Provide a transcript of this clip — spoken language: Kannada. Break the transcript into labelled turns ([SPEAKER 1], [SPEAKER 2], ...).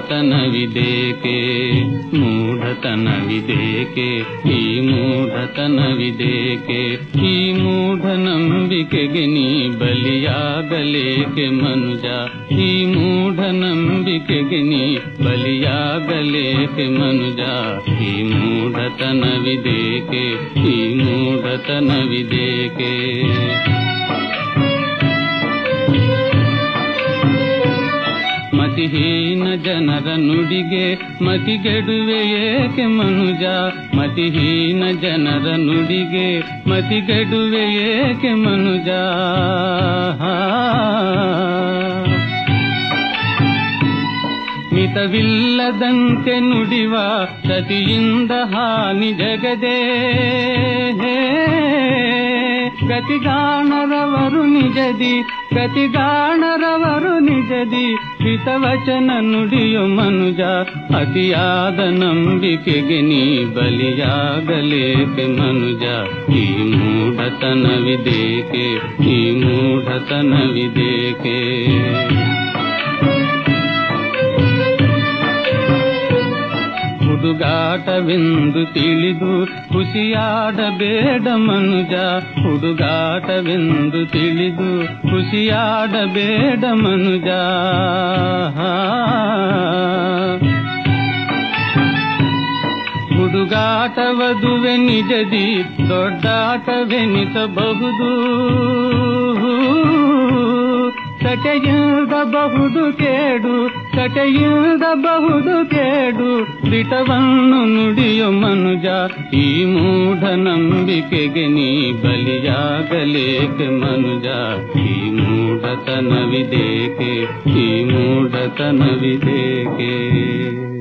[SPEAKER 1] ಮೂಢತನವಿದೇಕೆ ಮೂಢತನವಿದೇಕೆ ಈ ಮೂಢತನವಿದೇಕೆ ಈ ಮೂಢನಂಬಿಕೆಗೆ ನೀ ಬಲಿಯಾಗಲೇಕೆ ಮನುಜ ಈ ಮೂಢನಂಬಿಕೆಗೆ ನೀ ಬಲಿಯಾಗಲೇಕೆ ಮನುಜ ಈ ಮೂಢತನವಿದೇಕೆ ಈ ಮೂಢತನವಿದೇಕೆ ಮತಿಹೀನ ಜನರ ನುಡಿಗೆ ಮತಿಗೆಡುವೆ ಏಕೆ ಮನುಜ ಮತಿಹೀನ ಜನರ ನುಡಿಗೆ ಮತಿಗೆಡುವೆ ಏಕೆ ಮನುಜ ಮಿತವಿಲ್ಲದಂತೆ ನುಡಿವ ಸತಿಯಿಂದ ಹಾನಿ ಜಗದೇ ಗತಿಗಾಣರವರು ನಿಜದಿ ಗತಿಗಾಣರವರು ನಿಜದಿ ಹಿತವಚನ ನುಡಿಯು ಮನುಜ ಅತಿಯಾದ ನಂಬಿಕೆಗೆ ನೀ ಬಲಿಯಾಗಲೇಕೆ ಮನುಜ ಈ ಮೂಢತನವಿದೇಕೆ ಈ ಮೂಢತನವಿದೇಕೆ ಹುಡುಗಾಟವೆಂದು ತಿಳಿದು ಖುಷಿಯಾಡಬೇಡ ಮನುಜ ಹುಡುಗಾಟವೆಂದು ತಿಳಿದು ಖುಷಿಯಾಡಬೇಡ ಮನುಜ ಹುಡುಗಾಟವದುವೆ ನಿಜದಿ ದೊಡ್ಡಾಟವೆನಿಸಬಹುದು ಕಟೆಯಿಲ್ಲಬಹುದು ಕೇಡು ಕಟೆಯಿಲ್ಲಬಹುದು ಕೇಡು ದಿಟವನ್ನು ನುಡಿಯು ಮನುಜ ಈ ಮೂಢನಂಬಿಕೆಗೆ ನೀ ಬಲಿಯಾಗಲೇಕೆ ಮನುಜ ಈ ಮೂಢತನವಿದೇಕೆ ಈ ಮೂಢತನವಿದೇಕೆ